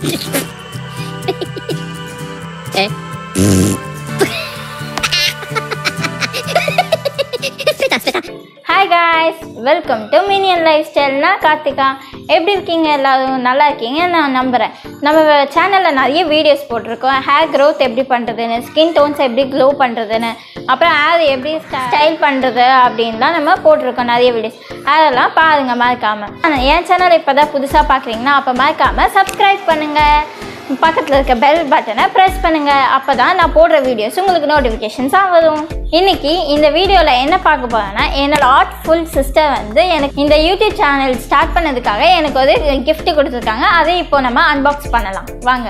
Eh? Aspetta, aspetta. Hi guys welcome to Minion Life Style நான் கார்த்திகா எப்படி இருக்கீங்க எல்லாரும் நல்லா இருக்கீங்க நான் நம்புகிறேன் நம்ம சேனலில் நிறைய வீடியோஸ் போட்டிருக்கோம் ஹேர் க்ரோத் எப்படி பண்ணுறதுன்னு ஸ்கின் டோன்ஸ் எப்படி க்ளோ பண்ணுறதுன்னு அப்புறம் ஹேர் எப்படி ஸ்டைல் பண்ணுறது அப்படின்லாம் நம்ம போட்டிருக்கோம் நிறைய வீடியோஸ் அதெல்லாம் பாருங்கள் மறக்காமல் என் சேனல் இப்போ தான் புதுசாக பார்க்குறீங்கன்னா அப்போ மறக்காமல் சப்ஸ்கிரைப் பண்ணுங்கள் பக்கத்தில் இருக்க பெல் பட்டனை ப்ரெஸ் பண்ணுங்கள் அப்போ தான் நான் போடுற வீடியோஸ் உங்களுக்கு நோட்டிஃபிகேஷன்ஸாக வரும் இன்னைக்கு இந்த வீடியோவில் என்ன பார்க்க போகிறேன்னா என்னோட ஆர்ட்ஃபுல் சிஸ்டர் வந்து எனக்கு இந்த யூடியூப் சேனல் ஸ்டார்ட் பண்ணதுக்காக எனக்கு ஒரு gift கொடுத்துருக்காங்க அதை இப்போ நம்ம அன்பாக்ஸ் பண்ணலாம் வாங்க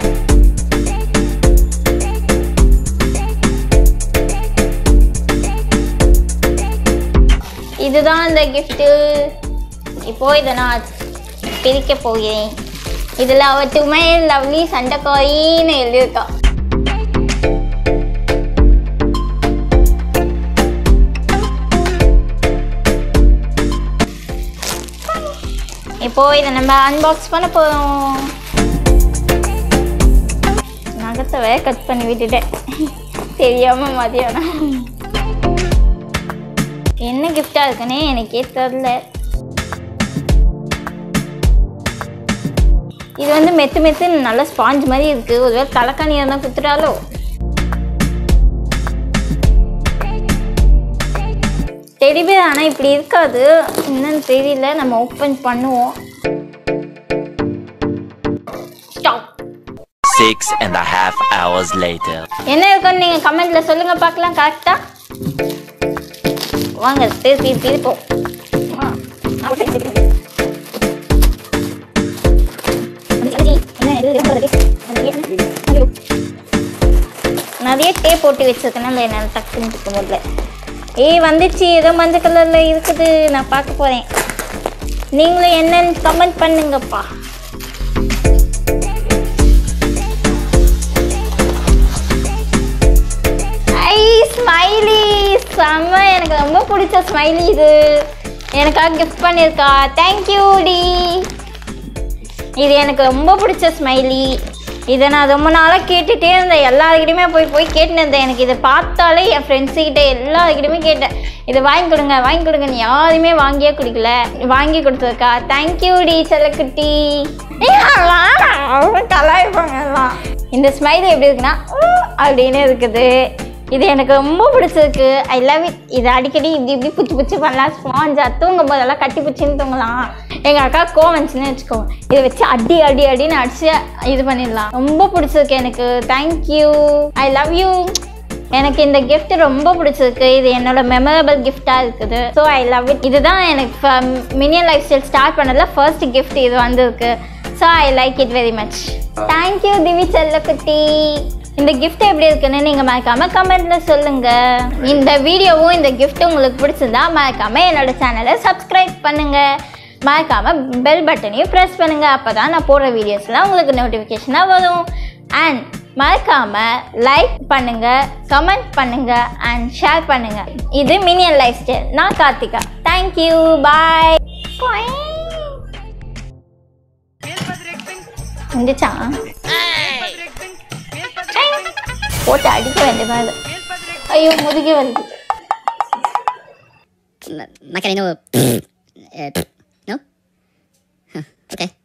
இதுதான் இந்த gift இப்போ இதை நான் பிரிக்க போகிறேன் இதில் அவ டுமை லவ்லி சண்டைக்காயின்னு எழுதியிருக்கா இப்போ இதை நம்ம அன்பாக்ஸ் பண்ண போகிறோம் நகத்தை வேற கட் பண்ணி விட்டுட்டேன் தெரியாம மதியானம் என்ன கிஃப்டாக இருக்குன்னே எனக்கே தெரில இது வந்து மெத்து மெத்து நல்ல ஸ்பாஞ்ச் மாதிரி இருக்கு ஒருவேளை தலைக்காணி இருந்தால் குத்துட்டாலோ தெரியுது ஆனால் இப்படி இருக்காது என்னன்னு தெரியல நம்ம ஓப்பன் பண்ணுவோம் stop Six and a half hours later. என்ன இருக்குன்னு நீங்கள் கமெண்ட்ல சொல்லுங்க பார்க்கலாம் கரெக்டா வாங்க திருப்பி திருப்போம் ஆ, அப்படி திருப்பி. நிறைய டேப் போட்டு வச்சிருக்கனால என்னால் டக்குன்னு இருக்க முடியல ஏய் வந்துச்சு ஏதோ மஞ்சள் கலரில் இருக்குது நான் பார்க்க போகிறேன் நீங்களும் என்னன்னு கமெண்ட் பண்ணுங்கப்பா ஐ ஸ்மைலி செம்ம எனக்கு ரொம்ப பிடிச்ச ஸ்மைலி இது எனக்காக கிஃப்ட் பண்ணியிருக்கா தேங்க்யூ டி இது எனக்கு ரொம்ப பிடிச்ச ஸ்மைலி இதை நான் ரொம்ப நாளாக கேட்டுகிட்டே இருந்தேன் எல்லாருக்கிட்டையுமே போய் போய் கேட்டுன்னு இருந்தேன் எனக்கு இதை பார்த்தாலே என் ஃப்ரெண்ட்ஸுக்கிட்ட எல்லாருக்கிட்டையுமே கேட்டேன் இதை வாங்கி கொடுங்க வாங்கி கொடுங்கன்னு யாருமே வாங்கியே குடிக்கல வாங்கி கொடுத்துருக்கா தேங்க்யூ டி செல்லக்குட்டி கலாய்ப்பாங்க எல்லாம் இந்த ஸ்மைல் எப்படி இருக்குன்னா "உம்" அப்படின்னு இருக்குது இது எனக்கு ரொம்ப பிடிச்சிருக்கு ஐ லவ் இட் இது அடிக்கடி இப்படி இப்படி புச்சு புச்சு பண்ணலாம் ஸ்பாஞ்சா தூங்கும் போதெல்லாம் கட்டி புச்சின்னு தூங்கலாம் எங்கள் அக்கா கோவந்துச்சுன்னு வச்சுக்கோங்க இதை வச்சு அடி அடி அடின்னு அடிச்சு இது பண்ணிடலாம் ரொம்ப பிடிச்சிருக்கு எனக்கு தேங்க்யூ ஐ லவ் யூ எனக்கு இந்த gift ரொம்ப பிடிச்சிருக்கு இது என்னோட மெமரபிள் கிஃப்டாக இருக்குது ஸோ ஐ லவ் இட் இதுதான் எனக்கு மினியன் லைஃப் ஸ்டைல் ஸ்டார்ட் பண்ணதில் ஃபர்ஸ்ட் gift இது வந்திருக்கு so I like it very much thank you Divi செல்லக்குட்டி இந்த gift எப்படி இருக்குன்னு நீங்கள் மறக்காம கமெண்ட்ல சொல்லுங்க இந்த வீடியோவும் இந்த gift உங்களுக்கு பிடிச்சிருந்தா மறக்காம என்னோட சேனலை சப்ஸ்கிரைப் பண்ணுங்க மறக்காம பெல் பட்டனையும் ப்ரெஸ் பண்ணுங்க அப்பதான் நான் போடுற வீடியோஸ்லாம் உங்களுக்கு நோட்டிஃபிகேஷனாக வரும் அண்ட் மறக்காம லைக் பண்ணுங்க கமெண்ட் பண்ணுங்க அண்ட் ஷேர் பண்ணுங்க இது மினியன் லைஃப் ஸ்டைல் நான் கார்த்திகா தேங்க்யூ பாய் வந்துச்சா போட்டு அடிக்க வேண்டியதான் இது ஐயோ முதுகே வருது Ma- Macareno. Uh, no? Huh, okay.